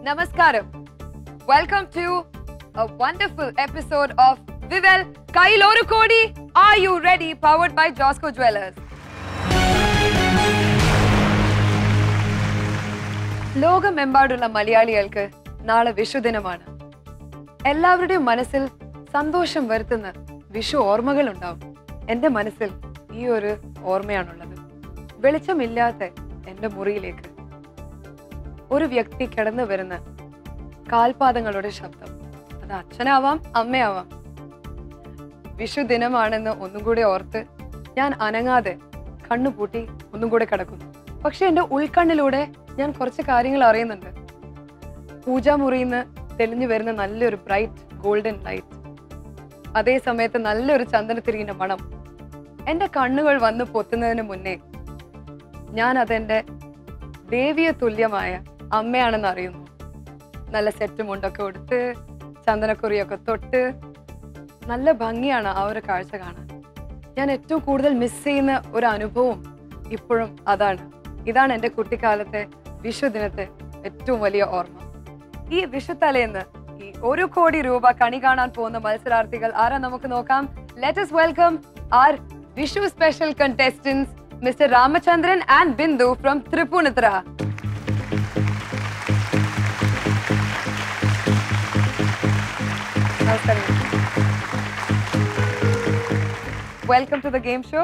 Namaskaram. Welcome to a wonderful episode of Vivel Kailoru Kodi. Are you ready? Powered by Josco Jewelers. ലോകമെമ്പാടുള്ള മലയാളികൾക്ക് നാളെ വിഷുദിനമാണ് എല്ലാവരുടെയും മനസ്സിൽ സന്തോഷം വരുത്തുന്ന വിഷു ഓർമ്മകൾ ഉണ്ടാവും എന്റെ മനസ്സിൽ ഈ ഒരു ഓർമ്മയാണുള്ളത് വെളിച്ചമില്ലാത്ത എന്റെ മുറിയിലേക്ക് ഒരു വ്യക്തി കിടന്നു വരുന്ന കാൽപാദങ്ങളുടെ ശബ്ദം അത് അച്ഛനാവാം അമ്മയാവാം വിഷു ദിനമാണെന്ന് ഒന്നും കൂടി ഓർത്ത് ഞാൻ അനങ്ങാതെ കണ്ണുപൂട്ടി ഒന്നും കൂടെ കിടക്കുന്നു പക്ഷെ എന്റെ ഉൾക്കണ്ണിലൂടെ ഞാൻ കുറച്ച് കാര്യങ്ങൾ അറിയുന്നുണ്ട് പൂജാമുറിയിൽ തെളിഞ്ഞു വരുന്ന നല്ലൊരു ബ്രൈറ്റ് ഗോൾഡൻ ലൈറ്റ് അതേ സമയത്ത് നല്ലൊരു ചന്ദനത്തിരികിന്റെ മണം എന്റെ കണ്ണുകൾ വന്ന് പൊത്തുന്നതിന് മുന്നേ ഞാൻ അതെന്റെ ദേവിയ തുല്യമായ അമ്മയാണെന്ന് അറിയുന്നു നല്ല സെറ്റ് മുണ്ടൊക്കെ കൊടുത്ത് ചന്ദനക്കുറിയൊക്കെ തൊട്ട് നല്ല ഭംഗിയാണ് ആ ഒരു കാഴ്ച കാണാൻ ഞാൻ ഏറ്റവും കൂടുതൽ മിസ് ചെയ്യുന്ന ഒരു അനുഭവം ഇപ്പോഴും അതാണ് ഇതാണ് എൻ്റെ കുട്ടിക്കാലത്തെ വിഷു ദിനത്തെ ഏറ്റവും വലിയ ഓർമ്മ ഈ വിഷു തലേന്ന് ഈ ഒരു കോടി രൂപ കണി കാണാൻ പോകുന്ന മത്സരാർത്ഥികൾ ആരാ നമുക്ക് നോക്കാം let's welcome our Vishu special contestants mister Ramachandran and Bindu from Tripunithura നമസ്കാരം welcome to the game show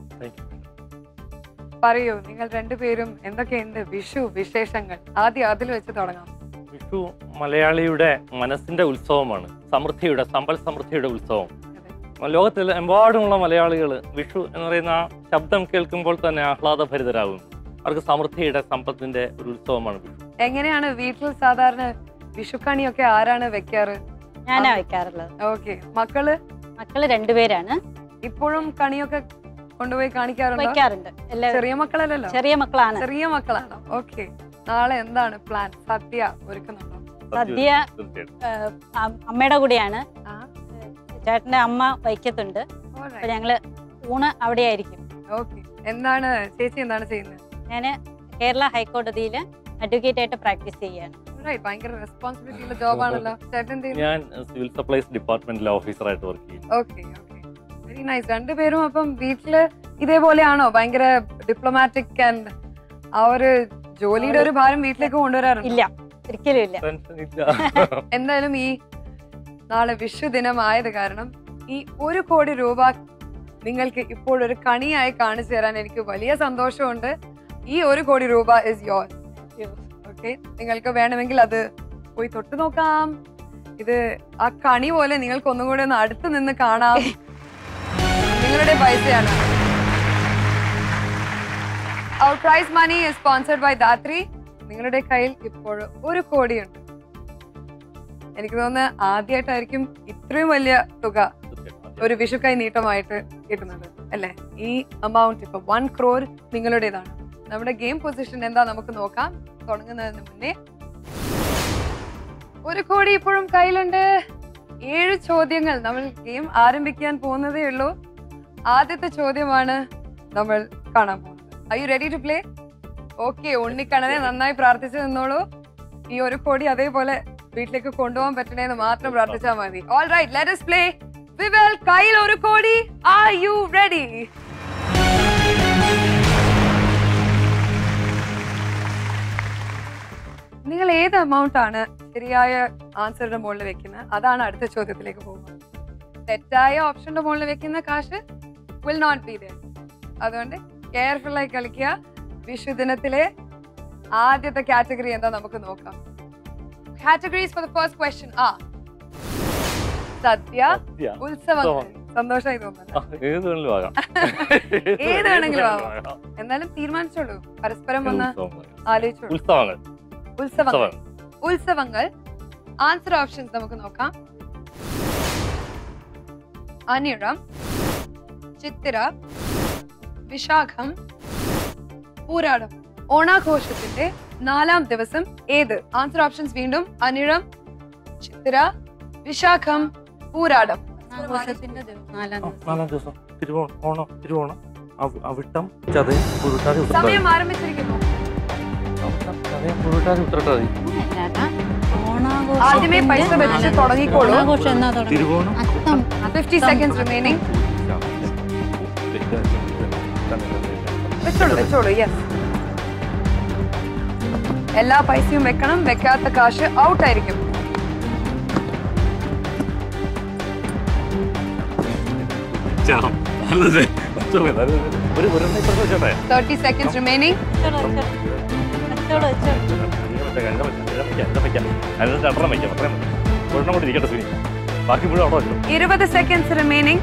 പറയൂ നിങ്ങൾ രണ്ടുപേരും എന്തൊക്കെയുണ്ട് വിഷു വിശേഷങ്ങൾ ആദ്യം അതിൽ വെച്ച് തുടങ്ങാം വിഷു മലയാളിയുടെ മനസ്സിന്റെ ഉത്സവമാണ് സമൃദ്ധിയുടെ സമ്പൽ സമൃദ്ധിയുടെ ഉത്സവം ലോകത്തിൽ എമ്പാടുമുള്ള മലയാളികൾ വിഷു എന്ന് പറയുന്ന ആ ശബ്ദം കേൾക്കുമ്പോൾ തന്നെ ആഹ്ലാദഭരിതരാകും അവർക്ക് സമൃദ്ധിയുടെ സമ്പത്തിന്റെ ഒരു ഉത്സവമാണ് വിഷു എങ്ങനെയാണ് വീട്ടിൽ സാധാരണ വിഷുക്കണിയൊക്കെ ആരാണ് വെക്കാറ് ഞാനാ വെക്കാറുള്ളത് ഓക്കെ മക്കള് മക്കള് രണ്ടുപേരാണ് ഇപ്പോഴും കണിയൊക്കെ കൊണ്ടുപോയി കാണിക്കാറുണ്ടോ വെക്കാറുണ്ട് എല്ലാവരും ചെറിയ മക്കളല്ലല്ലോ ചെറിയ മക്കളാണ് ചെറിയ മക്കളാണോ ഓക്കെ നാളെ എന്താണ് പ്ലാൻ സദ്യ ഒരുക്കുന്നുണ്ടോ സദ്യ തീർച്ചയായിട്ടും. ഏഹ്, അ- അമ്മയുടെ കൂടെയാണ് ആ ചേട്ടന്റെ അമ്മ വൈക്കത്തുണ്ട് അപ്പൊ ഞങ്ങള് ഊണ് അവിടെ ആയിരിക്കും ഓക്കെ എന്താണ് ചേച്ചി എന്താണ് ചെയ്യുന്നത് ഞാന് കേരള ഹൈക്കോടതിയിൽ അഡ്വക്കേറ്റ് ആയിട്ട് പ്രാക്ടീസ് ചെയ്യാണ് Alright, ഭയങ്കര റെസ്പോൺസിബിലിറ്റി ഉള്ള ജോബാണല്ലോ ചേട്ടൻ എന്ത് ചെയ്യുന്നു ഞാൻ സിവിൽ സപ്ലൈസ് ഡിപ്പാർട്ട്മെന്റിലെ ഓഫീസറായിട്ട് വർക്ക് ചെയ്യും ഓക്കെ ഓക്കെ വെരി നൈസ് രണ്ടുപേരും അപ്പം വീട്ടില് ഇതേപോലെയാണോ ഭയങ്കര ഡിപ്ലോമാറ്റിക് ആൻഡ് ആ ഒരു ജോലിയുടെ ഒരു ഭാരം വീട്ടിലേക്ക് കൊണ്ടുവരാറുണ്ട് ഇല്ല ഒരിക്കലും ഇല്ല ടെൻഷൻ ഇല്ല എന്തായാലും ഈ നാളെ വിഷു ദിനമായത് കാരണം ഈ ഒരു കോടി രൂപ നിങ്ങൾക്ക് ഇപ്പോൾ ഒരു കണിയായി കാണിച്ചു തരാൻ എനിക്ക് വലിയ സന്തോഷമുണ്ട് ഈ ഒരു കോടി രൂപ ഇസ് യോർ ഓക്കെ നിങ്ങൾക്ക് വേണമെങ്കിൽ അത് പോയി തൊട്ട് നോക്കാം ഇത് ആ കണി പോലെ നിങ്ങൾക്ക് ഒന്നും കൂടി ഒന്ന് അടുത്ത് നിന്ന് കാണാം നിങ്ങളുടെ പൈസയാണ് Our prize money is sponsored by ധാത്രി നിങ്ങളുടെ കയ്യിൽ ഇപ്പോൾ ഒരു കോടിയുണ്ട് എനിക്ക് തോന്നുന്നു ആദ്യമായിട്ടായിരിക്കും ഇത്രയും വലിയ തുക ഒരു വിഷുക്കൈ നീട്ടമായിട്ട് കിട്ടുന്നത് അല്ലേ ഈ എമൗണ്ട് ഇപ്പൊ വൺ ക്രോർ നിങ്ങളുടേതാണ് നമ്മുടെ ഗെയിം പൊസിഷൻ എന്താ നമുക്ക് നോക്കാം തുടങ്ങുന്നതിന് മുന്നേ ഒരു കോടി ഇപ്പോഴും കയ്യിലുണ്ട് ഏഴ് ചോദ്യങ്ങൾ നമ്മൾ ഗെയിം ആരംഭിക്കാൻ പോകുന്നതേ ഉള്ളൂ ആദ്യത്തെ ചോദ്യമാണ് നമ്മൾ കാണാൻ പോകുന്നത് are you ready to play okay ഉണ്ണിക്കണ്ണനെ നന്നായി പ്രാർത്ഥിച്ചു നിന്നോളൂ ഈ ഒരു കോടി അതേപോലെ വീട്ടിലേക്ക് കൊണ്ടുപോകാൻ പറ്റണേന്ന് മാത്രം പ്രാർത്ഥിച്ചാൽ മതി all right let us play Vivel കയ്യിൽ ഒരു കോടി ആർ യു റെഡി നിങ്ങൾ ഏത് എമൗണ്ട് ആണ് ശരിയായ ആൻസറിന്റെ മുകളിൽ വെക്കുന്നത് അതാണ് അടുത്ത ചോദ്യത്തിലേക്ക് പോകുന്നത് തെറ്റായ ഓപ്ഷന്റെ മുകളിൽ വെക്കുന്ന കാശ് വിൽ നോട്ട് ബി there അതുകൊണ്ട് കെയർഫുൾ ആയി കളിക്കുക വിഷു ദിനത്തിലെ ആദ്യത്തെ കാറ്റഗറി എന്താ നമുക്ക് നോക്കാം categories for the first question ആ സദ്യ സദ്യ. ഉത്സവങ്ങൾ ഉത്സവം. സന്തോഷമായി തോന്നുന്നു ആ, ഏത് വേണമെങ്കിലും ആകാം ഏത് വേണമെങ്കിലും ആവാം. എന്നാലും തീരുമാനിച്ചോളൂ പരസ്പരം ഒന്ന് ഉത്സവങ്ങൾ. ആലോചിച്ചോളൂ ഉത്സവങ്ങൾ ഉത്സവങ്ങൾ ഉത്സവം ഉത്സവങ്ങൾ ആൻസർ ഓപ്ഷൻസ് നമുക്ക് നോക്കാം അനിഴം ചിത്തിര വിശാഖം പൂരാടം ഓണാഘോഷത്തിന്റെ നാലാം ദിവസം ഏത് ആൻസർ ഓപ്ഷൻസ് വീണ്ടും അനിഴം ചിത്തിര വിശാഖം പൂരാടം ആഘോഷത്തിന്റെ ദിവസം നാലാം ആ, ദിവസം നാലാം ദിവസം തിരുവോണം ഓണം തിരുവോണം അവ- അവിട്ടം ചതയം പുരുട്ടാതി ഉത്രട്ടാതി സമയം ആരംഭിച്ചിരിക്കുന്നു അവിട്ടം ചതയം പുരുട്ടാതി ഉത്രട്ടാതി അങ്ങനെയല്ലാട്ടാ. ആദ്യമേ പൈസ വെച്ച് തുടങ്ങിക്കോളൂ ഓണാഘോഷം എന്നാ തുടങ്ങുന്നത് Thiruvonam Atham fifty seconds remaining വെച്ചോളൂ വെച്ചോളൂ യെസ് എല്ലാ പൈസയും വെക്കണം വെക്കാത്ത കാശ് ഔട്ട് ആയിരിക്കും ഒരു ഒരു വെച്ചോട്ടെ തേർട്ടി സെക്കൻഡ്സ് റിമൈനിങ് വെച്ചോളൂ, വെച്ചോളൂ. വെച്ചോളൂ, വെച്ചോളൂ. രണ്ടെണ്ണം വയ്ക്കാം അത്രയും മതി ഒരെണ്ണം കൂടി ഇരിക്കട്ടെ സുനി ബാക്കി മുഴുവൻ അവിടെ വെച്ചു ഇരുപത് സെക്കൻഡ്സ് റിമൈനിങ്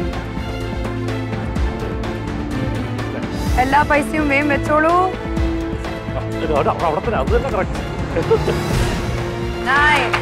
എല്ലാ പൈസയും വേഗം വെച്ചോളൂ അവിടെ തന്നെ അത് തന്നെ കറക്റ്റ് നയൻ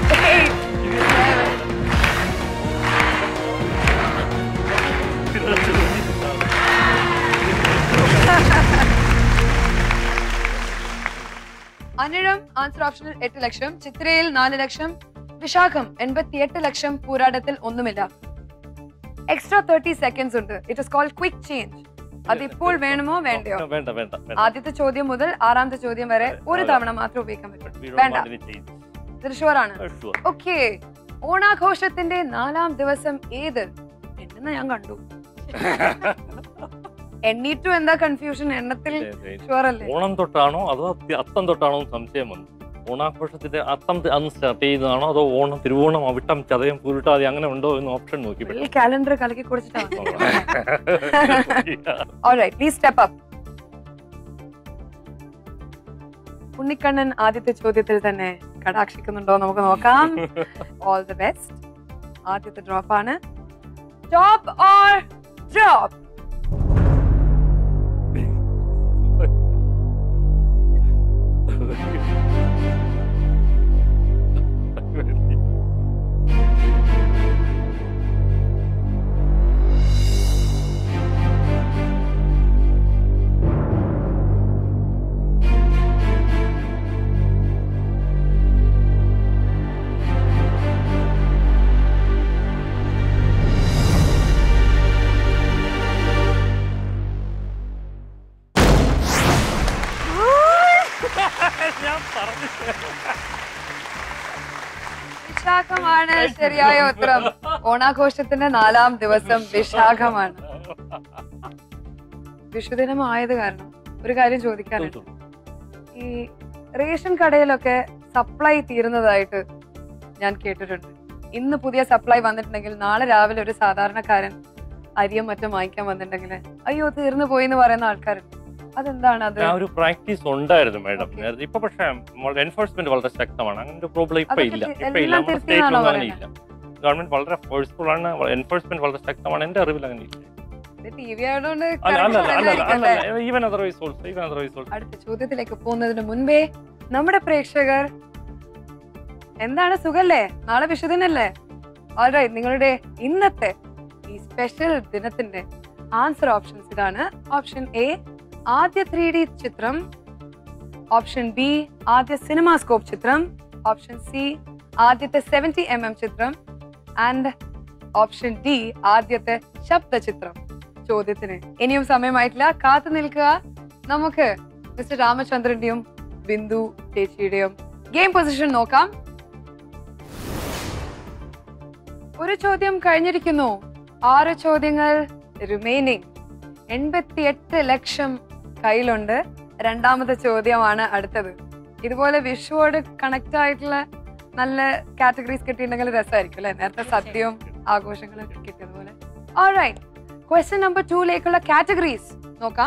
അനിഴം ആൻസർ ഓപ്ഷനിൽ എട്ട് ലക്ഷം ചിത്രയിൽ നാല് ലക്ഷം വിശാഖം എൺപത്തിയെട്ട് ലക്ഷം പോരാട്ടത്തിൽ ഒന്നുമില്ല എക്സ്ട്രാ തേർട്ടി സെക്കൻഡ്സ് ഉണ്ട് it is called quick change അത് ഇപ്പോൾ വേണമോ വേണ്ടയോ വേണ്ട വേണ്ട വേണ്ട ആദ്യത്തെ ചോദ്യം മുതൽ ആറാമത്തെ ചോദ്യം വരെ ഒരു തവണ മാത്രം ഉപയോഗിക്കാൻ പറ്റും വേണ്ട ഇത് ഷുവറാണ് ഓക്കെ ഓണാഘോഷത്തിന്റെ നാലാം ദിവസം ഏത് എണ്ണെന്ന് ഞാൻ കണ്ടു എണ്ണീറ്റു എന്താ കൺഫ്യൂഷൻ എണ്ണത്തിൽ ഷുവർ അല്ലേ ഓണം തൊട്ടാണോ അതോ അത്തി- അത്തം തൊട്ടാണോ എന്ന് സംശയം വന്നു ഓണാഘോഷത്തിന്റെ അത്തം ത- അന്ന് സ്റ്റാർട്ട് ചെയ്യുന്നതാണോ അതോ ഓണം തിരുവോണം അവിട്ടം ചതയം പൂരിട്ടാതി അങ്ങനെ ഉണ്ടോ എന്ന് ഓപ്ഷൻ നോക്കി ഫുൾ കാലണ്ടർ കലക്കി കുടിച്ചിട്ടാണ് all right please step up Unnikkannan ആദ്യത്തെ ചോദ്യത്തിൽ തന്നെ കടാക്ഷിക്കുന്നുണ്ടോ നമുക്ക് നോക്കാം ഓൾ ദി ബെസ്റ്റ് ആദ്യത്തെ ഡ്രോപ്പ് ആണ് ടോപ്പ് ഓർ ഡ്രോപ്പ് ഞാൻ പറഞ്ഞു വിശാഖമാണ് ശരിയായ ഉത്തരം ഓണാഘോഷത്തിന്റെ നാലാം ദിവസം വിശാഖമാണ് വിഷുദിനം ആയത് കാരണം ഒരു കാര്യം ചോദിക്കാനുണ്ട് ഈ റേഷൻ കടയിലൊക്കെ സപ്ലൈ തീരുന്നതായിട്ട് ഞാൻ കേട്ടിട്ടുണ്ട് ഇന്ന് പുതിയ സപ്ലൈ വന്നിട്ടുണ്ടെങ്കിൽ നാളെ രാവിലെ ഒരു സാധാരണക്കാരൻ അരിയും മറ്റും വാങ്ങിക്കാൻ വന്നിട്ടുണ്ടെങ്കിൽ അയ്യോ തീർന്നു പോയി എന്ന് പറയുന്ന ആൾക്കാരുണ്ട് അതെന്താണ് അത് ആ ഒരു പ്രാക്ടീസ് ഉണ്ടായിരുന്നു മാഡം Okay. നേരത്തെ ഇപ്പൊ പക്ഷേ എൻഫോഴ്സ്മെന്റ് വളരെ ശക്തമാണ് അങ്ങനെ ഒരു പ്രോബ്ലം ഇപ്പൊ അതൊക്കെ ഇല്ല തി- ഇപ്പൊ ഇല്ല എല്ലാം നമ്മുടെ തിരുത്തിയെന്നാണോ സ്റ്റേറ്റിലൊന്നും അങ്ങനെ ഇല്ല ഗവൺമെന്റ് വളരെ ഫോഴ്സ്ഫുൾ ആണ് എൻഫോഴ്സ്മെന്റ് വളരെ ശക്തമാണ് എന്റെ അറിവിൽ അങ്ങനെ ഇല്ല ടി വി ആയതുകൊണ്ട് അല്ല അല്ല correct അല്ല ആയിരിക്കും അല്ല അല്ലേ? Even otherwise also even otherwise also അടുത്ത ചോദ്യത്തിലേക്ക് പോകുന്നതിന് മുൻപേ നമ്മുടെ പ്രേക്ഷകർ എന്താണ് സുഖല്ലേ നാളെ വിഷുദിനല്ലേ ഓൾറൈറ്റ് നിങ്ങളുടെ ഇന്നത്തെ ഈ സ്പെഷ്യൽ ദിനത്തിന്റെ ആൻസർ ഓപ്ഷൻസ് ഇതാണ് ഓപ്ഷൻ എ ആദ്യ ത്രീ ഡി ചിത്രം ഓപ്ഷൻ ബി ആദ്യ സിനിമാസ്കോപ്പ് ചിത്രം ഓപ്ഷൻ സി ആദ്യത്തെ സെവന്റി എം എം ചിത്രം ആൻഡ് ഓപ്ഷൻ ഡി ആദ്യത്തെ ശബ്ദ ചിത്രം ചോദ്യത്തിന് ഇനിയും സമയമായിട്ടില്ല കാത്തു നിൽക്കുക നമുക്ക് മിസ്റ്റർ രാമചന്ദ്രന്റെയും ബിന്ദു ചേച്ചിയുടെയും ഗെയിം പൊസിഷൻ നോക്കാം ഒരു ചോദ്യം കഴിഞ്ഞിരിക്കുന്നു ആറ് ചോദ്യങ്ങൾ റിമൈനിങ് എൺപത്തിയെട്ട് ലക്ഷം കയ്യിലുണ്ട് രണ്ടാമത്തെ ചോദ്യമാണ് അടുത്തത് ഇതുപോലെ വിഷുവോട് കണക്ട് ആയിട്ടുള്ള നല്ല കാറ്റഗറീസ് കിട്ടിയിട്ടുണ്ടെങ്കിൽ രസമായിരിക്കും അല്ലെ നേരത്തെ സദ്യവും ആഘോഷങ്ങളും കിട്ടിയതുപോലെ ഓൾറൈറ്റ് ക്വസ്റ്റ്യൻ നമ്പർ ടൂയിലേക്കുള്ള കാറ്റഗറീസ് നോക്കാം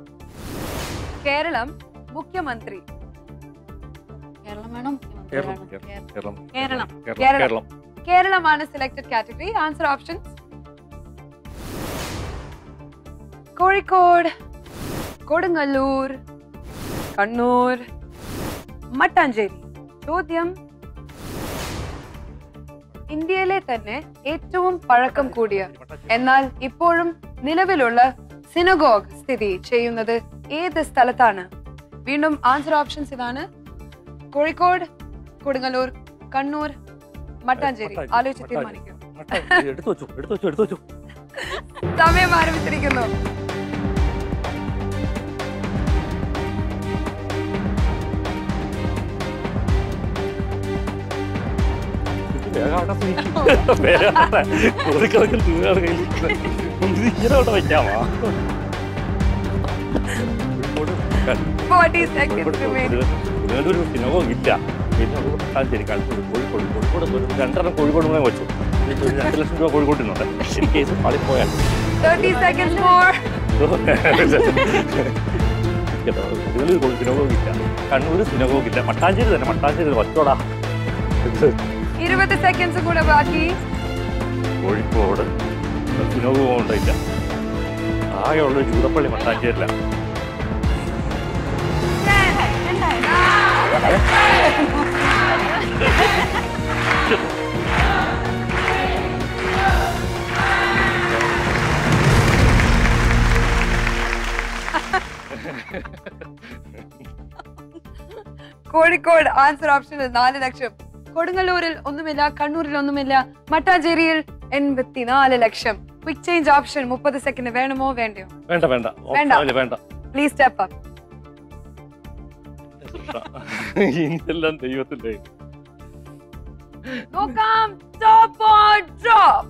കേരളം മുഖ്യമന്ത്രി കേരളം വേണം കേരളം കേരളം. കേരളം കേരളം. കേരളം കേരളം. കേരളം കേരളമാണ് selected category answer options Kozhikode Kodungallur Kannur Mattancherry ചോദ്യം ഇന്ത്യയിലെ തന്നെ ഏറ്റവും പഴക്കം കൂടിയ എന്നാൽ ഇപ്പോഴും നിലവിലുള്ള സിനഗോഗ് സ്ഥിതി ചെയ്യുന്നത് ഏത് സ്ഥലത്താണ് വീണ്ടും ആൻസർ ഓപ്ഷൻസ് ഇതാണ് കോഴിക്കോട് കൊടുങ്ങല്ലൂർ കണ്ണൂർ മട്ടാഞ്ചേരി ആലോചിച്ച് തീരുമാനിക്കും മട്ടാഞ്ചേരി. എടുത്തു വെച്ചു എടുത്തു വെച്ചു എടുത്തു വെച്ചു സമയം ആരംഭിച്ചിരിക്കുന്നു വേഗം അവിടെ പോയി. വേഗം അവിടെ. കോഴിക്കണക്കിന് തുണിയാണ് കയ്യിലിരിക്കുന്നത്. ഇത് ഇങ്ങനെ അവിടെ വെക്കാമോ കോഴിക്കോട് ഫോർട്ടി സെക്കൻഡ്സ് റിമൈൻ ഒരു സിനിമവും ഇല്ല പിന്നെ ഒരു മട്ടാഞ്ചേരി കാലത്ത് കോഴിക്കോട് കോഴിക്കോട് ഒരു രണ്ടെണ്ണം കോഴിക്കോട് കൂടെ വെച്ചു എനിക്ക് ഒരു രണ്ട് ലക്ഷം രൂപ കോഴിക്കോട്ടിനുണ്ട് ഇൻ കേസ് പാളിപ്പോയാൽ തേർട്ടി സെക്കൻഡ്സ് മോർ ഇതിൽ സിനഗോഗ് ഇല്ല കണ്ണൂർ സിനഗോഗ് ഇല്ല മട്ടാഞ്ചേരി തന്നെ മട്ടാഞ്ചേരി വച്ചോടാ ഇരുപത് സെക്കൻഡ്സ് കൂടെ ബാക്കി കോഴിക്കോട് സിനഗോഗ് കൊണ്ടില്ല ആകെയുള്ള ജൂതപ്പള്ളി മട്ടാഞ്ചേരില്ല കോഴിക്കോട് ആൻസർ ഓപ്ഷനിൽ നാല് ലക്ഷം കൊടുങ്ങല്ലൂരിൽ ഒന്നുമില്ല കണ്ണൂരിൽ ഒന്നുമില്ല മട്ടാഞ്ചേരിയിൽ എൺപത്തിനാല് ലക്ഷം ക്വിക്ക് ചേഞ്ച് ഓപ്ഷൻ മുപ്പത് സെക്കൻഡ് വേണമോ വേണ്ടയോ വേണ്ട വേണ്ട വേണ്ട. ഓപ്ഷനില്ല, വേണ്ട പ്ലീസ് സ്റ്റെപ്പ് അപ്പ് ഇനിയെല്ലാം ദൈവത്തിന്റെ കയ്യിൽ. നോക്കാം ടോപ്പ് ഓർ ഡ്രോപ്പ്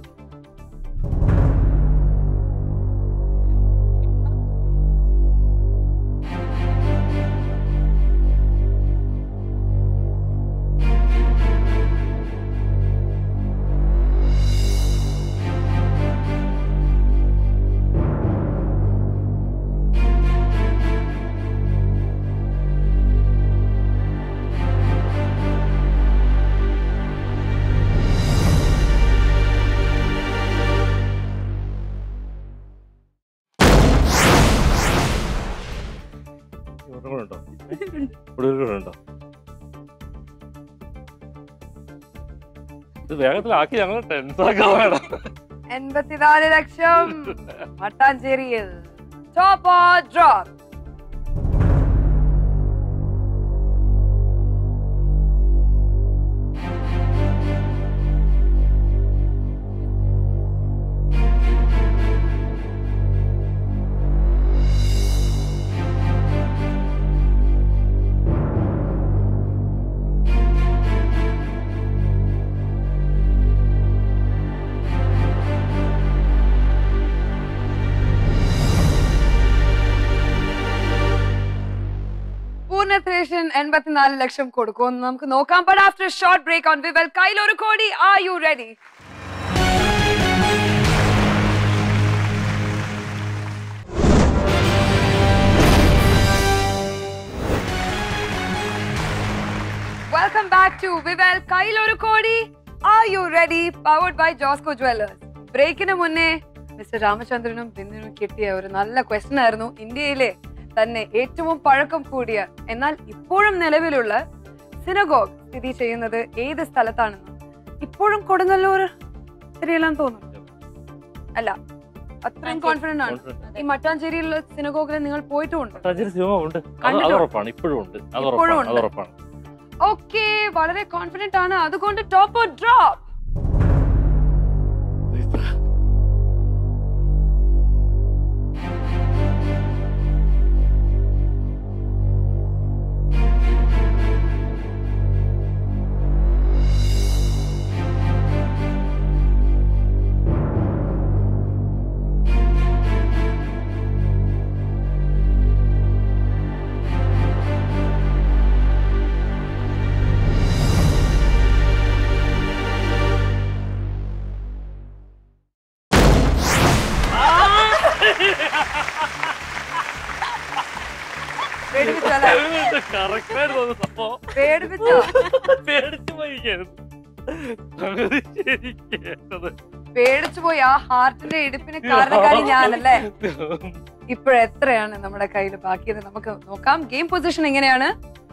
ഇവിടെ കൂടെ ഉണ്ടോ ഇവിടെ ഒരു കൂടെ ഉണ്ടോ ഇത് വേഗത്തിലാക്കി ഞങ്ങൾ ടെൻസാക്കാൻ വേണം എൺപത്തിനാല് ലക്ഷം മട്ടാഞ്ചേരിയിൽ ടോപ്പ് ഓർ ഡ്രോപ്പ് പൂർണ്ണത്രേഷൻ എൺപത്തിനാല് ലക്ഷം കൊടുക്കുമെന്ന് നമുക്ക് നോക്കാം but after short break on Vivel കയ്യിലൊരു കോടി are you ready welcome back to Vivel കയ്യിലൊരു കോടി are you ready powered by Josco jewellers ബ്രേക്കിന് മുന്നേ മിസ്റ്റർ രാമചന്ദ്രനും ബിന്ദുവിനും കിട്ടിയ ഒരു നല്ല ക്വസ്റ്റൻ ആയിരുന്നു ഇന്ത്യയിലെ തന്നെ ഏറ്റവും പഴക്കം കൂടിയ എന്നാൽ ഇപ്പോഴും നിലവിലുള്ള സിനഗോഗ് സ്ഥിതി ചെയ്യുന്നത് ഏത് സ്ഥലത്താണെന്ന് ഇപ്പോഴും കൊടുങ്ങല്ലൂർ ശരിയല്ലാന്ന് തോന്നുന്നു അല്ല അത്രയും കോൺഫിഡന്റ് ആണ് ഈ മട്ടാഞ്ചേരിയിലുള്ള സിനഗോഗിൽ നിങ്ങൾ പോയിട്ടുമുണ്ട് മട്ടാഞ്ചേരി സിനിമ ഉണ്ട് അത് അത് കണ്ടിട്ടുണ്ട്. ഉറപ്പാണ് ഇപ്പോഴും ഉണ്ട് അത് ഇപ്പോഴും ഉറപ്പാണ് അത് ഉണ്ട്. ഉറപ്പാണ് ഓക്കെ വളരെ കോൺഫിഡന്റ് ആണ് അതുകൊണ്ട് ടോപ്പ് ഡ്രോപ്പ് പേടിപ്പിച്ചല്ലേ Correct ആയിരുന്നു അത് സംഭവം. പേടിപ്പിച്ചോ പേടിച്ച് പോയിരിക്കുകയായിരുന്നു. സംഗതി ശരിക്കേട്ടത്. പേടിച്ചു പോയി ആ ഹാർട്ടിന്റെ ഇടിപ്പിന് കാരണക്കാരി ഞാനല്ലേ ഇപ്പോഴെത്രയാണ് നമ്മുടെ കയ്യിൽ ബാക്കിയത് നമുക്ക് നോക്കാം ഗെയിം പൊസിഷൻ എങ്ങനെയാണ്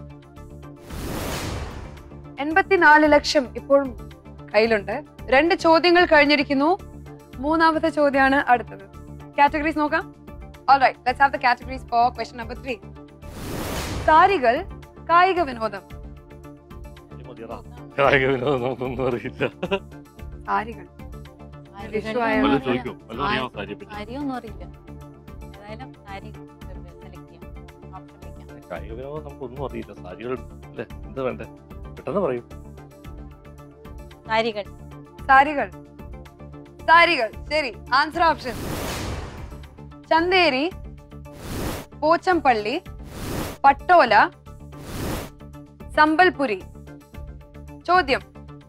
എൺപത്തിനാല് ലക്ഷം ഇപ്പോഴും കയ്യിലുണ്ട് രണ്ട് ചോദ്യങ്ങൾ കഴിഞ്ഞിരിക്കുന്നു മൂന്നാമത്തെ ചോദ്യമാണ് അടുത്തത് കാറ്റഗറീസ് നോക്കാം all right let's have the categories for question number three സാരികൾ കായിക വിനോദം ഇനി മതിയെടാ. കായിക വിനോദം നമുക്കൊന്നും അറിയില്ല സാരികൾ സാരികൾ ആയാലും വല്ലതും അറിയാം. ചോദിക്കോ വല്ലതും അറിയാമോ സാരിയെ പറ്റി സാരിയൊന്നും അറിയില്ല ഏതായാലും സാരി സെലക്ട് ചെയ്യാം ഓപ്ഷൻ വെക്കാം കായിക വിനോദം നമുക്കൊന്നും അറിയില്ല സാരികൾ അല്ലേ എന്ത് വേണ്ടേ പെട്ടെന്ന് പറയും സാരികൾ സാരികൾ സാരികൾ ശരി ആൻസർ ഓപ്ഷൻ ചന്തേരി പോച്ചംപള്ളി പട്ടോല സമ്പൽപുരി ചോദ്യം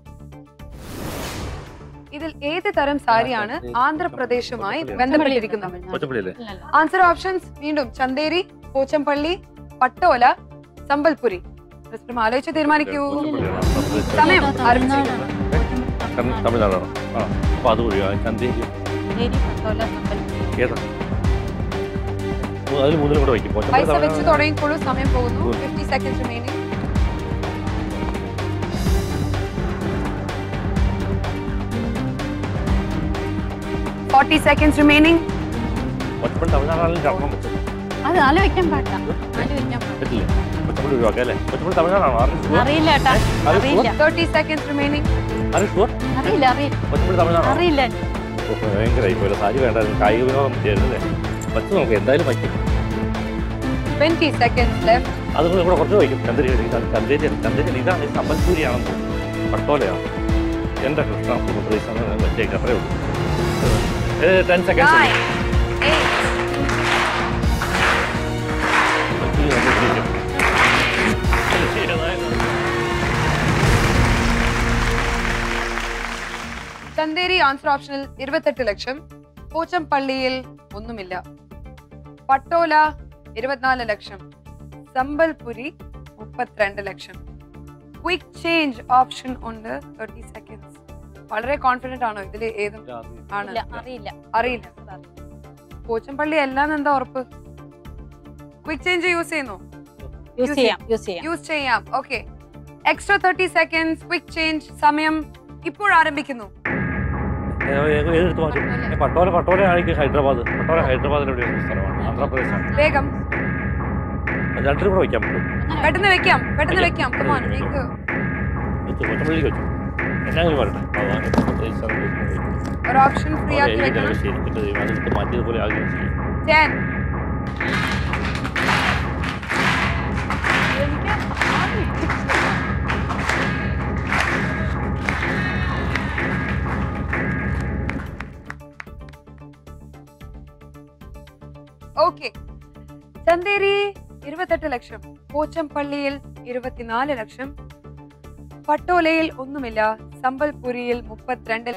ഇതിൽ ഏത് തരം സാരിയാണ് ആന്ധ്രാപ്രദേശുമായി ബന്ധപ്പെട്ടിരിക്കുന്നത് കൊച്ചപ്പള്ളിയല്ലേ അല്ലല്ല. ആൻസർ ഓപ്ഷൻസ് വീണ്ടും ചന്തേരി പോച്ചംപള്ളി പട്ടോല സമ്പൽപുരി പ്രശ്നം ആലോചിച്ച് തീരുമാനിക്കൂ സമയം ആരംഭിച്ചു കർണ- തമിഴ്നാടാണോ ആ അപ്പൊ അതുവഴി ചന്തേരി ചന്തേരി, പട്ടോല, സമ്പൽപുരി. ഏതാ മൂ- അതിൽ മൂന്നിലും കൂടെ വയ്ക്കും പൈസ കൊച്ചപ്പള്ളി വെച്ച് തമിഴ്നാട് തുടങ്ങിക്കോളൂ സമയം പോകുന്നു fifty seconds remaining forty seconds remaining Kochappally തമിഴ്നാടാണെങ്കിലും ചർമ്മം വെച്ചത് അത് ആലോചിക്കാൻ പാടില്ല ആലോചിക്കാൻ പാടില്ല പറ്റില്ലേ കൊച്ചപ്പള്ളി ഒഴിവാക്കാം അല്ലേ കൊച്ചപ്പള്ളി തമിഴ്നാടാണോ ആരും അറിയില്ല ഏട്ടാ അറിയില്ല തേർട്ടി സെക്കൻഡ്സ് റിമൈനിങ് ആരും ഷുവർ അറിയില്ല അറിയില്ല കൊച്ചപ്പള്ളി തമിഴ്നാടാണോ അറിയില്ല ഓ, ഭയങ്കര ഇപ്പോൾ സാരി വേണ്ടായിരുന്നു കായിക വിനോദം ചെയ്യുന്നല്ലേ പറ്റും നമുക്ക് എന്തായാലും പറ്റും ട്വന്റി സെക്കൻഡ്സ് ലെഫ്റ്റ് അത് കൂടെ കൂടെ കുറച്ച് വയ്ക്കും ചന്ദ്രി ഇതാണ് ചന്ദ്രേരി ചന്ദ്രേരി ഇതാണ് ഈ സമ്പൽപൂരിയാണെന്ന് തോന്നുന്നു പട്ടോലയാണ് എൻ്റെ കൃഷ്ണ പ്രദേശം വെച്ചേക്ക് അത്രേ ഉള്ളൂ ten seconds nine eight Chanderi answer ഓപ്ഷനിൽ ഇരുപത്തെട്ട് ലക്ഷം പോച്ചംപള്ളിയിൽ ഒന്നുമില്ല പട്ടോല ഇരുപത്തിനാല് ലക്ഷം സമ്പൽപുരി മുപ്പത്തിരണ്ട് ലക്ഷം ക്വിക്ക് ചേഞ്ച് ഓപ്ഷൻ ഉണ്ട് തേർട്ടി സെക്കൻഡ്സ് വളരെ കോൺഫിഡന്റ് ആണോ ഇതിൽ ഏതും ആണ് ഇല്ല അറിയില്ല അറിയില്ല പോച്ചംപള്ളി എല്ലാം എന്താ ഉറപ്പ് ക്വിക്ക് ചേഞ്ച് യൂസ് ചെയ്യുന്നു യൂസ് ചെയ്യാം യൂസ് ചെയ്യാം യൂസ് ചെയ്യാം okay extra thirty seconds quick change സമയം ഇപ്പോൾ ആരംഭിക്കുന്നു ഏതെടുത്ത് മാറ്റും ഏ, പട്ടോല പട്ടോല ആയിരിക്കും ഹൈദരാബാദ് പട്ടോല ഹൈദരാബാദിലെ എവിടെയുള്ള സ്ഥലമാണ് ആന്ധ്രാപ്രദേശാണ് വേഗം അത് രണ്ടിനും കൂടെ വയ്ക്കാൻ പറ്റും പെട്ടെന്ന് വെക്കാം പെട്ടെന്ന് വെക്കാം കമോൺ നിങ്ങൾക്ക് വെച്ചു കൊച്ചപ്പള്ളിക്ക് വെച്ചു എന്നാങ്കിലും പറയട്ടെ അതാണ് ഉദ്ദേശിച്ചത്. ഒരു ഓപ്ഷൻ ഫ്രീ ഓക്കേ, ആക്കി എനിക്ക് വെക്കണം അത് ശരിക്കിട്ട് അതെടുത്ത് മാറ്റിയതുപോലെ ആകുകയും ചെയ്യും ടെൻ ഓക്കെ ചന്തേരി ഇരുപത്തെട്ട് ലക്ഷം പോച്ചംപള്ളിയിൽ ഇരുപത്തിനാല് ലക്ഷം പട്ടോലയിൽ ഒന്നുമില്ല സമ്പൽപുരിയിൽ മുപ്പത്തിരണ്ട്